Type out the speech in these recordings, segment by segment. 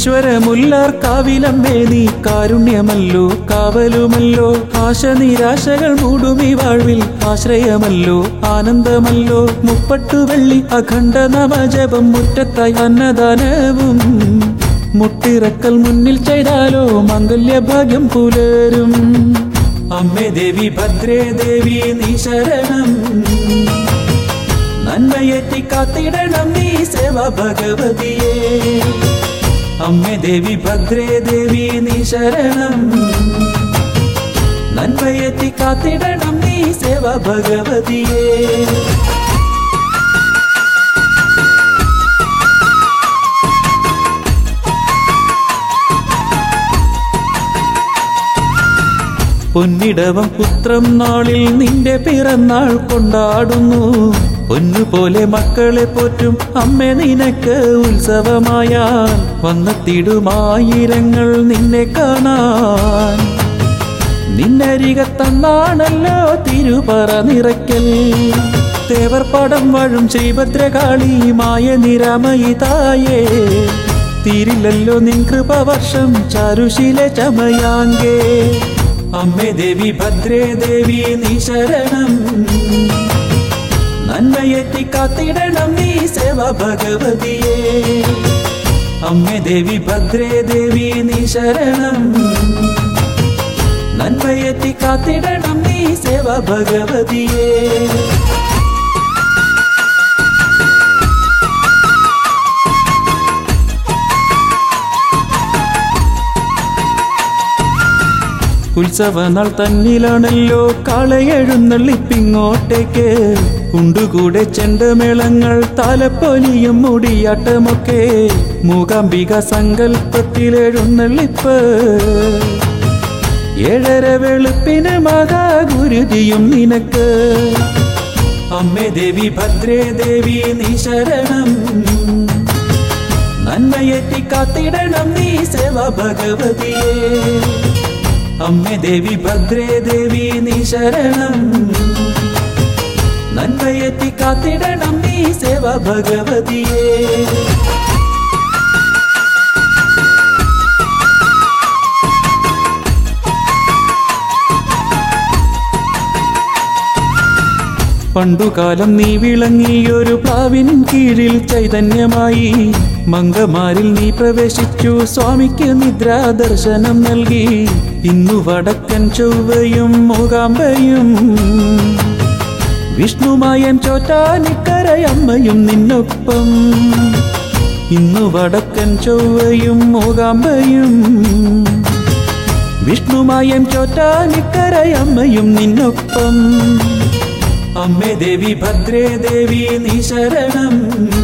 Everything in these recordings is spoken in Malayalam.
ഈശ്വരമുല്ലാർ കാവിലമ്മേ നീ കാരുണ്യമല്ലോ കാവലുമല്ലോ ആശ നിരാശകൾ മൂടുമി വാഴ്വിൽ ആശ്രയമല്ലോ ആനന്ദമല്ലോ മുപ്പട്ടു വെള്ളി അഖണ്ഡ നവജപം മുറ്റത്തായി അന്നദാനവും മുട്ടിറക്കൽ മുന്നിൽ ചെയ്താലോ മംഗല്യഭാഗ്യം പുലരും അമ്മേ ദേവി ഭദ്രേ ദേവി നീ ശരണം നന്മയെത്തി കാത്തിടണം നീ സേവ ഭഗവതിയേ അമ്മേ ദേവി ഭദ്രേ ദേവി നീ ശരണം നന്മയെത്തി കാത്തിടണം നീ സേവ ഭഗവതിയേ പൊന്നിടവം പുത്രം നാളിൽ നിന്റെ പിറന്നാൾ കൊണ്ടാടുന്നു പൊന്നുപോലെ മക്കളെ പോറ്റും അമ്മ നിനക്ക് ഉത്സവമായാൽ വന്നെത്തിടുമായിരങ്ങൾ നിന്നെ കാണാൻ നിന്നരികത്തന്നാണല്ലോ തിരുപറ നിറയ്ക്കൽ തേവർ പടം വാഴും ശ്രീഭദ്രകാളി മായ നിരാമയി തായേ തീരില്ലല്ലോ നിൻ കൃപവർഷം ചാരുശീല ചമയാങ്കേ അമ്മേ ദേവി ഭദ്രേ ദേവി നീ ശരണം നന്മയെത്തി കാത്തിടണം നീ സേവ ഭഗവതിയേ അമ്മേ ദേവി ഭദ്രേ ദേവി നീ ശരണം നന്മയെത്തി കാത്തിടണം നീ സേവ ഭഗവതിയേ ഉത്സവനാൾ തന്നിലാണല്ലോ കാളയെഴുന്നള്ളിപ്പിങ്ങോട്ടേക്ക് ഉണ്ടുകൂടെ ചെണ്ടമേളങ്ങൾ താലപ്പൊലിയും മുടിയാട്ടമൊക്കെ മൂകാംബിക സങ്കല്പത്തിലെഴുന്നള്ളിപ്പ് ഏഴര വെളുപ്പിന് മാതാ ഗുരുതിയും നിനക്ക് അമ്മേ ദേവി ഭദ്രേ ദേവി നീ ശരണം നന്മയെത്തി കാത്തിടണം നീ സേവ ഭഗവതിയേ അമ്മേ ദേവി ഭദ്രേ ദേവി നീ ശരണം നന്മയെത്തി കാത്തിടണം നീ സേവ ഭഗവതിയേ പണ്ടുകാലം നീ വിളങ്ങിയൊരു പ്ലാവിൻ കീഴിൽ ചൈതന്യമായി മംഗമാരിൽ നീ പ്രവേശിച്ചു സ്വാമിക്ക് നിദ്രാ ദർശനം നൽകി ഇന്നു വടക്കൻ ചൊവ്വയും മൂകാമ്പയും വിഷ്ണുമായൻ ചോറ്റാനിക്കരയമ്മയും നിന്നൊപ്പം ഇന്നു വടക്കൻ ചൊവ്വയും മൂകാമ്പയും വിഷ്ണുമായൻ ചോറ്റാനിക്കരയമ്മയും നിന്നൊപ്പം അമ്മേ ദേവി ഭദ്രേ ദേവി നീ ശരണം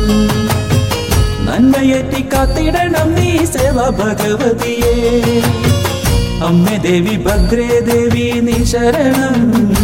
നന്മയെത്തി കാത്തിടണം നീ സേവ ഭഗവതിയേ അമ്മേ ദേവി ഭദ്രേ ദേവി നീ ശരണം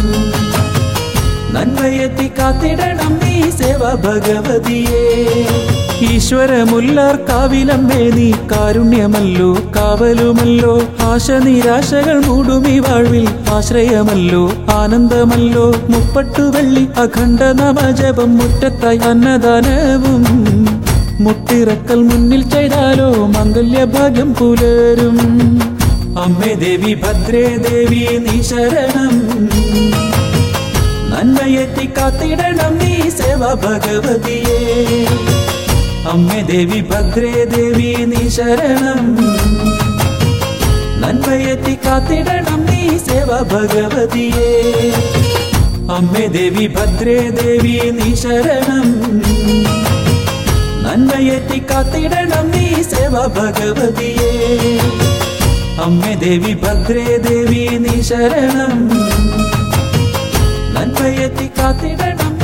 നന്മയെത്തി കാത്തിടണം നീ സേവ ഭഗവതിയേ ഈശ്വരമുല്ലാർ കാവിലമ്മേ നീ കാരുണ്യമല്ലോ കാവലുമല്ലോ ആശ നിരാശകൾ മൂടുമി വാഴ്വിൽ ആശ്രയമല്ലോ ആനന്ദമല്ലോ മുപ്പട്ടു വെള്ളി അഖണ്ഡ നവജപം മുറ്റത്തായി അന്നദാനവും മുട്ടിറക്കൽ മുന്നിൽ ചെയ്താലോ മംഗല്യഭാഗ്യം പുലരും അമ്മേ ദേവി ഭദ്രേ ദേവി നീ ശരണം നന്മയെത്തി കാത്തിടണം നീ സേവ ഭഗവതിയേ അമ്മേ ദേവി ഭദ്രേ ദേവി നീ ശരണം നന്മയെത്തി കാത്തിടണം നീ സേവ ഭഗവതിയേ അമ്മേ ദേവി ഭദ്രേ ദേവി നീ ശരണം നന്മയെത്തി കാത്തിടണം നീ സേവ ഭഗവതിയേ അമ്മേ ദേവി ഭദ്രേ ദേവി നീ ശരണം നന്മയെത്തി കാത്തിടണം